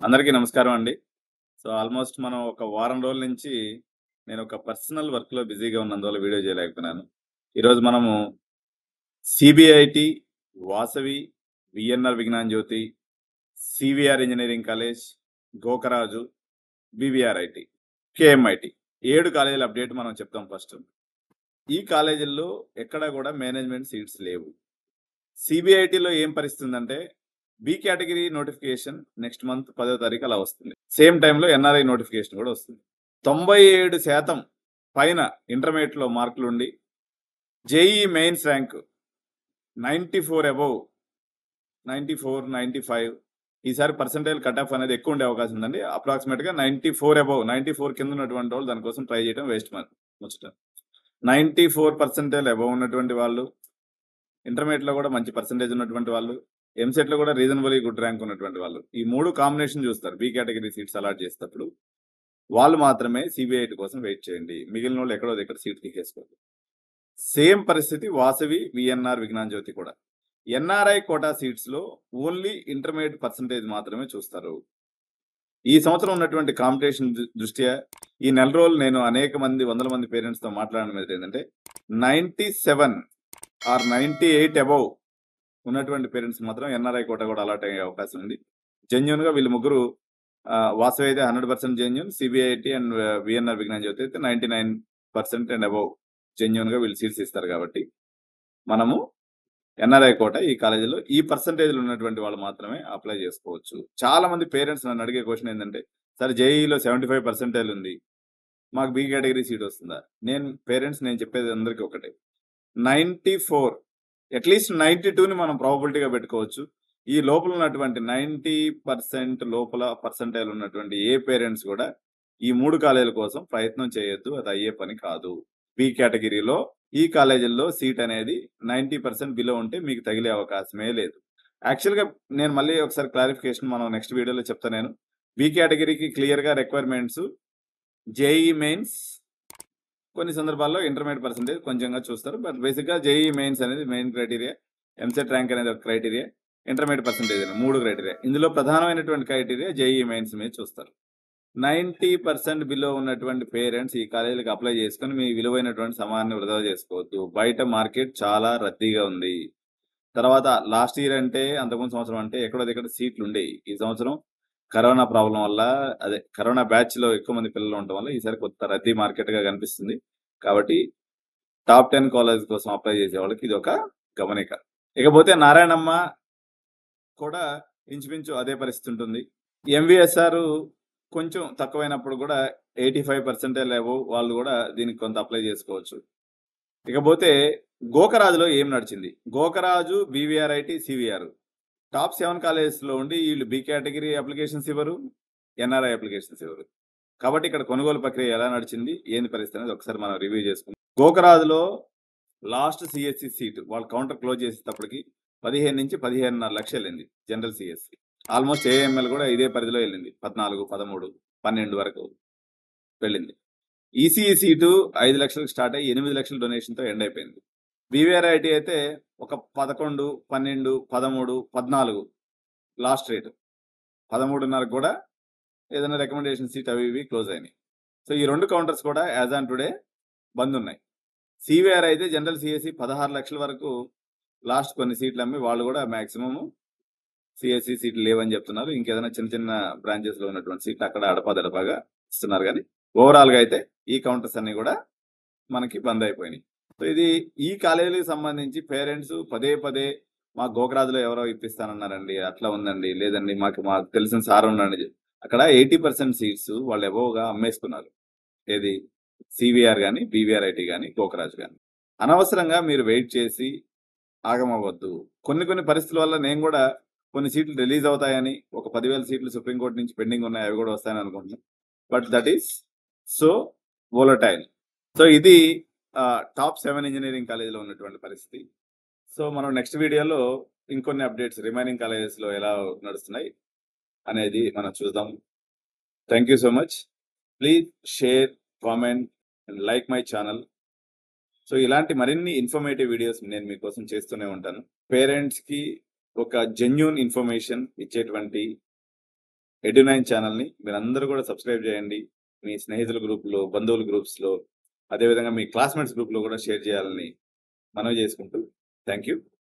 అందరికీ నమస్కారం అండి. సో, ఆల్‌మోస్ట్ మనం ఒక వారం రోజుల నుంచి నేను ఒక పర్సనల్ వర్క్‌లో బిజీగా ఉన్నందువల్ల వీడియో చేయలేకపోయినాను. ఈరోజు మనము CBIT, Vasavi, VNR Vignan Jyothi, CVR engineering college, Gokaraju, BVRIT, KMIT 7 కాలేజీల అప్డేట్ మనం చెప్తాం ఫస్ట్. ఈ కాలేజీల్లో ఎక్కడా కూడా మేనేజ్మెంట్ సీట్స్ లేవు. సిబిఐటిలో ఏం పరిస్థితి ఉందంటే B category notification next month 10వ తారీఖు అలా వస్తుంది. సేమ్ టైంలో ఎన్ఆర్ఐ నోటిఫికేషన్ కూడా వస్తుంది. 97% పైన ఇంటర్మీడియేట్‌లో మార్కులుండి జేఈఈ మెయిన్స్ ర్యాంక్ 94 అబోవ్ 94, 95 ఈసారి పర్సెంటైల్ కట్ ఆఫ్ అనేది ఎక్కువ ఉండే అవకాశం ఉందండి. అప్రాక్సిమేట్‌గా 94 అబోవ్ 94 కింద ఉన్నటువంటి వాళ్ళు దానికోసం ట్రై చేయడం వేస్ట్ మ ముచ్చట. 94 పర్సెంటైల్ అబోవ్ ఉన్నటువంటి వాళ్ళు, ఇంటర్మీడియేట్‌లో కూడా మంచి పర్సెంటేజ్ ఉన్నటువంటి వాళ్ళు, ఎంసెట్‌లో కూడా రీజనబుల్లీ గుడ్ ర్యాంక్ ఉన్నటువంటి వాళ్ళు. ఈ 3 కాంబినేషన్ చూస్తారు. బి కేటగిరీ సీట్స్ అలాట్ చేసేటప్పుడు. వాళ్ళు మాత్రమే సిబిఐటి కోసం వెయిట్ చేయండి. మిగిలినోళ్ళు ఎక్కడో దగ్గర సీట్ తీసేసుకోండి. సేమ్ పరిస్థితి వాసవి, విఎన్ఆర్ విజ్ఞాన్ జ్యోతి కూడా. ఎన్ఆర్ఐ కోటా సీట్స్‌లో ఓన్లీ ఇంటర్మీడియేట్ పర్సెంటేజ్ మాత్రమే చూస్తారు. ఈ సంవత్సరం ఉన్నటువంటి కాంపిటీషన్ దు దృష్ట్యా ఈ నెల రోజులు నేను అనేక మంది వందల మంది పేరెంట్స్‌తో మాట్లాడడం ఏంటంటే 97 ఆర్ 98 అబోవ్ ఉన్నటువంటి పేరెంట్స్ మాత్రం ఎన్ఆర్ఐ కోటా కూడా అలాట్ అయ్యే అవకాశం ఉంది. జెన్యూన్‌గా వీళ్ళు ముగ్గురు ఆహ్, వాసవి అయితే 100% genuine, CBIT and VNR Vignan Jyothi అయితే 99% అండ్ అబోవ్ జెన్యూన్‌గా వీళ్ళు సీట్స్ ఇస్తారు కాబట్టి, మనము ఎన్ఆర్ఐ కోటా ఈ కాలేజీలో ఈ పర్సెంటేజ్‌లు ఉన్నటువంటి వాళ్ళు మాత్రమే అప్లై చేసుకోవచ్చు. చాలా మంది పేరెంట్స్ నన్ను అడిగే క్వెషన్ ఏంటంటే, సార్ జేఈఈలో 75 పర్సెంటైల్ ఉంది. మాకు బి కేటగిరీ సీట్ వస్తుందా? నేను పేరెంట్స్ నేను చెప్పేది అందరికీ ఒకటే. 94 అట్‌లీస్ట్ 92ని మనం ప్రాబబిలిటీగా పెట్టుకోవచ్చు. ఈ లోపల ఉన్నటువంటి 90% లోపల పర్సెంటైల్ ఉన్నటువంటి ఏ పేరెంట్స్ కూడా ఈ 3 కాలేజీల కోసం ప్రయత్నం చేయొద్దు. అది అయ్యే పని కాదు. బి కేటగిరీలో ఈ కాలేజీల్లో సీట్ అనేది 90% బిలో ఉంటే మీకు తగిలే అవకాశమే లేదు. యాక్చువల్‌గా నేను మళ్ళీ ఒకసారి క్లారిఫికేషన్ మనం నెక్స్ట్ వీడియోలో చెప్తా నేను. బి కేటగిరీకి క్లియర్‌గా రిక్వైర్మెంట్స్ జేఈఈ మెయిన్స్ కొన్ని సందర్భాల్లో ఇంటర్మీడియేట్ పర్సెంటేజ్ కొంచెంగా చూస్తారు. బట్ బేసిక్‌గా జేఈఈ మెయిన్స్ అనేది మెయిన్ క్రైటీరియా. ఎంసెట్ ర్యాంక్ అనేది ఒక క్రైటీరియా. ఇంటర్మీడియేట్ పర్సెంటేజ్ అని 3 క్రైటీరియా. ఇందులో ప్రధానమైనటువంటి క్రైటీరియా జేఈఈ మెయిన్స్ మీద చూస్తారు. 90% బిలో ఉన్నటువంటి పేరెంట్స్ ఈ కాలేజీలకి అప్లై చేసుకొని మీ విలువైనటువంటి సమయాన్ని వృధా చేసుకోవద్దు. బయట మార్కెట్ చాలా రద్దీగా ఉంది. తర్వాత లాస్ట్ ఇయర్ అంటే అంతకుముందు సంవత్సరం అంటే ఎక్కడో దగ్గర సీట్లు ఉండేయి. ఈ సంవత్సరం కరోనా ప్రాబ్లమ్ వల్ల అదే కరోనా బ్యాచ్‌లో ఎక్కువ మంది పిల్లలు ఉండటం వల్ల ఈసారి కొత్త రద్దీ మార్కెట్‌గా కనిపిస్తుంది. కాబట్టి టాప్ 10 కాలేజ్ కోసం అప్లై చేసే వాళ్ళకి ఇదొక గమనిక. ఇకపోతే నారాయణమ్మ కూడా ఇంచుమించు అదే పరిస్థితి ఉంటుంది. ఎంవీఎస్ఆర్ కొంచెం తక్కువైనప్పుడు కూడా 85 పర్సెంటైల్ అబోవ్ వాళ్ళు కూడా దీనికి కొంత అప్లై చేసుకోవచ్చు. ఇకపోతే గోకరాజులో ఏం నడిచింది? గోకరాజు, బీవీఆర్ఐటి, సివిఆర్ టాప్ 7 కాలేజెస్‌లో ఉండి వీళ్ళు బి కేటగిరీ అప్లికేషన్స్ ఇవ్వరు. ఎన్ఆర్ఐ అప్లికేషన్స్ ఇవ్వరు. కాబట్టి ఇక్కడ కొనుగోలు ప్రక్రియ ఎలా నడిచింది? ఏంది పరిస్థితి అనేది ఒకసారి మనం రివ్యూ చేసుకుందాం. గోకరాజులో లాస్ట్ సీఎస్‌సి సీట్ వాళ్ళు కౌంటర్ క్లోజ్ చేసేటప్పటికి 15-15.5 లక్షలు వెళ్ళింది జనరల్ సీఎస్‌సి. ఆల్‌మోస్ట్ ఏఎంఎల్ కూడా ఇదే పరిధిలో వెళ్ళింది. 14, 13, 12 వరకు వెళ్ళింది. ఈసీఈ సీటు 5 లక్షలకు స్టార్ట్ అయ్యి 8 లక్షల డొనేషన్‌తో ఎండ్ అయిపోయింది. బీవీఆర్ఐటి అయితే ఒక 11, 12, 13, 14 లాస్ట్ రేట్. 13.5 కూడా ఏదైనా రికమెండేషన్ సీట్ అవి ఇవి క్లోజ్ అయినాయి. సో ఈ 2 కౌంటర్స్ కూడా యాజ్ ఆన్ టుడే బంద్ ఉన్నాయి. సివిఆర్ అయితే జనరల్ సీఎస్‌సి 16 లక్షల వరకు లాస్ట్ కొన్ని సీట్లు అమ్మి వాళ్ళు కూడా మాక్సిమం సీఎస్‌సి సీట్లు లేవని చెప్తున్నారు. ఇంకేదైనా చిన్న చిన్న బ్రాంచెస్‌లో ఉన్నటువంటి సీట్లు అక్కడ అడపాదడపాగా ఇస్తున్నారు గానీ ఓవరాల్‌గా అయితే ఈ కౌంటర్స్ అన్నీ కూడా మనకి బంద్ అయిపోయినాయి. సో ఇది ఈ కాలేజీలకు సంబంధించి పేరెంట్స్ పదే పదే మాకు గోకరాజులో ఎవరో ఇప్పిస్తానన్నారండి. అట్లా ఉందండి. లేదండి మాకు మాకు తెలిసిన సార్ ఉన్నాడండి. అక్కడ 80% సీట్స్ వాళ్ళు అబోవ్‌గా అమ్మేసుకున్నారు. ఏది సివిఆర్ గాని, బీవీఆర్ఐటి గాని, గోకరాజు గాని. అనవసరంగా మీరు వెయిట్ చేసి ఆగమవ్వద్దు. కొన్ని కొన్ని పరిస్థితుల వల్ల నేను కూడా కొన్ని సీట్లు రిలీజ్ అవుతాయని ఒక 10,000 సీట్లు సుప్రీం కోర్ట్ నుంచి పెండింగ్ ఉన్నాయి. అవి కూడా వస్తాయని అనుకుంటున్నాను. But that is so volatile. So ఇది ఆహ్, టాప్ 7 ఇంజినీరింగ్ కాలేజీలో ఉన్నటువంటి పరిస్థితి. సో మనం నెక్స్ట్ వీడియోలో ఇంకొన్ని అప్డేట్స్ రిమైనింగ్ కాలేజెస్‌లో ఎలా నడుస్తున్నాయి అనేది మనం చూద్దాం. Thank you so much. Please share, comment and like my channel. So ఇలాంటి మరిన్ని ఇన్ఫర్మేటివ్ వీడియోస్ నేను మీకోసం చేస్తూనే ఉంటాను. పేరెంట్స్‌కి ఒక జెన్యూన్ ఇన్ఫర్మేషన్ ఇచ్చేటువంటి ఎడ్యు నైన్ ఛానల్ని మీరందరూ కూడా సబ్స్క్రైబ్ చేయండి మీ స్నేహితుల గ్రూప్లో బంధువుల గ్రూప్స్లో అదేవిధంగా మీ క్లాస్మేట్స్ గ్రూప్లో కూడా షేర్ చేయాలని మనవి చేసుకుంటూ థ్యాంక్ యూ